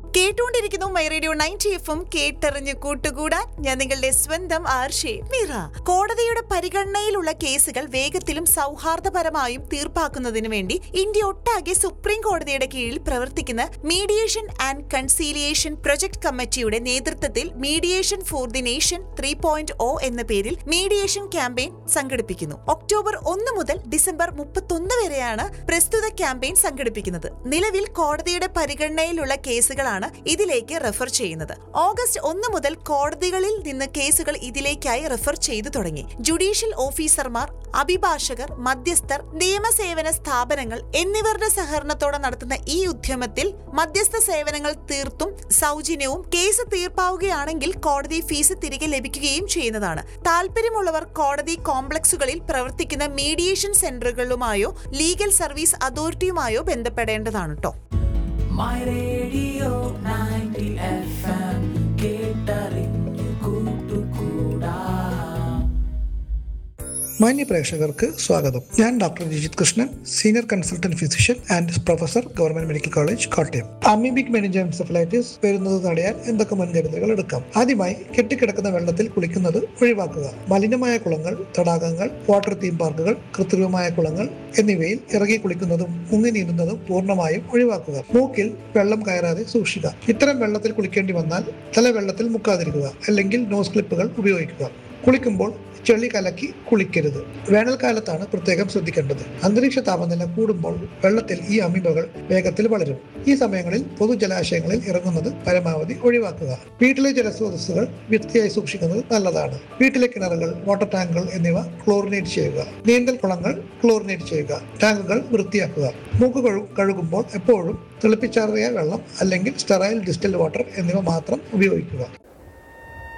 കേട്ടുകൊണ്ടിരിക്കുന്നു my radio ninety F M കേട്ടറിഞ്ഞ് കൂട്ടുകൂടാൻ ഞാൻ നിങ്ങളുടെ സ്വന്തം ആർഷേ മീറ കോടതിയുടെ പരിഗണനയിലുള്ള കേസുകൾ വേഗത്തിലും സൗഹാർദ്ദപരമായും തീർപ്പാക്കുന്നതിന് വേണ്ടി ഇന്ത്യ ഒട്ടാകെ സുപ്രീം കോടതിയുടെ കീഴിൽ പ്രവർത്തിക്കുന്ന മീഡിയേഷൻ ആൻഡ് കൺസീലിയേഷൻ പ്രൊജക്ട് കമ്മിറ്റിയുടെ നേതൃത്വത്തിൽ mediation for the nation three point O എന്ന പേരിൽ മീഡിയേഷൻ ക്യാമ്പയിൻ സംഘടിപ്പിക്കുന്നു ഒക്ടോബർ ഒന്ന് മുതൽ ഡിസംബർ മുപ്പത്തൊന്ന് വരെയാണ് പ്രസ്തുത ക്യാമ്പയിൻ സംഘടിപ്പിക്കുന്നത് നിലവിൽ കോടതിയുടെ പരിഗണനയിലുള്ള കേസുകളാണ് ഇതിലേക്ക് റെഫർ ചെയ്യുന്നത് ഓഗസ്റ്റ് ഒന്ന് മുതൽ കോടതികളിൽ നിന്ന് കേസുകൾ ഇതിലേക്കായി റെഫർ ചെയ്തു തുടങ്ങി ജുഡീഷ്യൽ ഓഫീസർമാർ അഭിഭാഷകർ മധ്യസ്ഥർ നിയമസേവന സ്ഥാപനങ്ങൾ എന്നിവരുടെ സഹകരണത്തോടെ നടത്തുന്ന ഈ ഉദ്യമത്തിൽ മധ്യസ്ഥ സേവനങ്ങൾ തീർത്തും സൗജന്യവും കേസ് തീർപ്പാവുകയാണെങ്കിൽ കോടതി ഫീസ് തിരികെ ലഭിക്കുകയും ചെയ്യുന്നതാണ് താല്പര്യമുള്ളവർ കോടതി കോംപ്ലക്സുകളിൽ പ്രവർത്തിക്കുന്ന മീഡിയേഷൻ സെന്ററുകളുമായോ ലീഗൽ സർവീസ് അതോറിറ്റിയുമായോ ബന്ധപ്പെടേണ്ടതാണ് കേട്ടോ My radio 90 FM കേട്ടറിഞ്ഞു കൂട്ടുകൂടാ മാന്യ പ്രേക്ഷകർക്ക് സ്വാഗതം ഞാൻ doctor Rajith Krishnan senior consultant physician and professor government medical college Kottayam amoebic meningoencephalitis വരുന്നത് തടയാൻ എന്തൊക്കെ മുൻകരുതലുകൾ എടുക്കാം ആദ്യമായി കെട്ടിക്കിടക്കുന്ന വെള്ളത്തിൽ കുളിക്കുന്നത് ഒഴിവാക്കുക മലിനമായ കുളങ്ങൾ തടാകങ്ങൾ വാട്ടർ തീം പാർക്കുകൾ കൃത്രിമമായ കുളങ്ങൾ എന്നിവയിൽ ഇറങ്ങി കുളിക്കുന്നതും മുങ്ങി നീന്തുന്നതും പൂർണ്ണമായും ഒഴിവാക്കുക മൂക്കിൽ വെള്ളം കയറാതെ സൂക്ഷിക്കുക ഇത്തരം വെള്ളത്തിൽ കുളിക്കേണ്ടി വന്നാൽ തല വെള്ളത്തിൽ മുക്കാതിരിക്കുക അല്ലെങ്കിൽ നോസ് ക്ലിപ്പുകൾ ഉപയോഗിക്കുക കുളിക്കുമ്പോൾ ചെളി കലക്കി കുളിക്കരുത് വേനൽക്കാലത്താണ് പ്രത്യേകം ശ്രദ്ധിക്കേണ്ടത് അന്തരീക്ഷ താപനില കൂടുമ്പോൾ വെള്ളത്തിൽ ഈ അമീബകൾ വേഗത്തിൽ വളരും ഈ സമയങ്ങളിൽ പൊതുജലാശയങ്ങളിൽ ഇറങ്ങുന്നത് പരമാവധി ഒഴിവാക്കുക വീട്ടിലെ ജലസ്രോതസ്സുകൾ വൃത്തിയായി സൂക്ഷിക്കുന്നത് നല്ലതാണ് വീട്ടിലെ കിണറുകൾ വാട്ടർ ടാങ്കുകൾ എന്നിവ ക്ലോറിനേറ്റ് ചെയ്യുക നീന്തൽ കുളങ്ങൾ ക്ലോറിനേറ്റ് ചെയ്യുക ടാങ്കുകൾ വൃത്തിയാക്കുക മൂക്ക് കഴു കഴുകുമ്പോൾ എപ്പോഴും തിളപ്പിച്ചാറിയ വെള്ളം അല്ലെങ്കിൽ സ്റ്റെറൈൽ ഡിസ്റ്റൽ വാട്ടർ എന്നിവ മാത്രം ഉപയോഗിക്കുക